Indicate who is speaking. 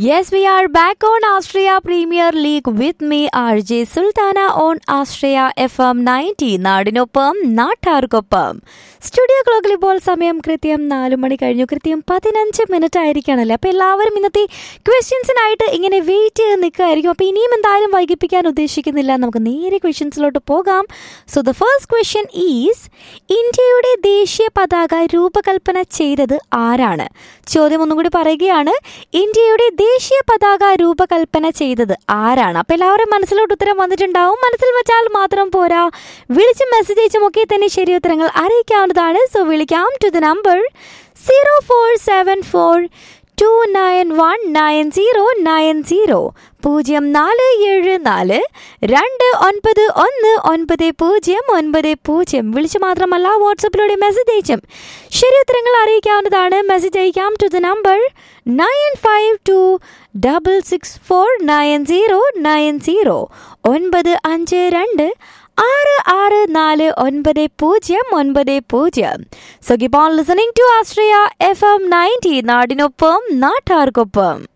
Speaker 1: Yes, we are back on Austria Premier League with me, RJ Sultana on Austria FM 90 നാടിനൊപ്പം നാട്ടാർക്കൊപ്പം studio ക്ലോക്കിൽ ഇപ്പോൾ സമയം കൃത്യം നാല് മണി കഴിഞ്ഞു കൃത്യം പതിനഞ്ച് മിനിറ്റ് ആയിരിക്കണല്ലേ അപ്പോൾ എല്ലാവരും ഇന്നത്തെ ക്വസ്റ്റ്യൻസിനായിട്ട് ഇങ്ങനെ വെയിറ്റ് ചെയ്ത് നിൽക്കുമായിരിക്കും അപ്പോൾ ഇനിയും എന്തായാലും വൈകിപ്പിക്കാൻ ഉദ്ദേശിക്കുന്നില്ല നമുക്ക് നേരെ ക്വസ്റ്റ്യൻസിലോട്ട് പോകാം so the first question is ഇന്ത്യയുടെ ദേശീയ പതാക രൂപകൽപ്പന ചെയ്തത് ആരാണ് ചോദ്യം ഒന്നും കൂടി പറയുകയാണ് ഇന്ത്യയുടെ ദേശീയ പതാക രൂപകൽപ്പന ചെയ്തത് ആരാണ് അപ്പോൾ എല്ലാവരും മനസ്സിലോട്ട് ഉത്തരം വന്നിട്ടുണ്ടാവും മനസ്സിൽ വെച്ചാൽ മാത്രം പോരാ വിളിച്ചും മെസ്സേജ് അയച്ചും ഒക്കെ തന്നെ ശരി ഉത്തരങ്ങൾ അറിയിക്കാവുന്നതാണ് സോ വിളിക്കാം to the number zero four seven four two nine one nine zero nine zero പൂജ്യം നാല് ഏഴ് നാല് രണ്ട് ഒൻപത് ഒന്ന് ഒൻപത് പൂജ്യം ഒൻപത് പൂജ്യം വിളിച്ചു മാത്രമല്ല വാട്സപ്പിലൂടെ മെസ്സേജ് അയച്ചും ശരി ഉത്തരങ്ങൾ അറിയിക്കാവുന്നതാണ് മെസ്സേജ് അയക്കാം to the number nine five two double six four nine zero nine zero ഒൻപത് അഞ്ച് രണ്ട് ആറ് ആറ് നാല് ഒൻപത് പൂജ്യം ഒൻപത് പൂജ്യം so keep on listening to ആസ്ട്രിയ എഫ് എം നയൻറ്റി നാടിനൊപ്പം നാട്ടാർക്കൊപ്പം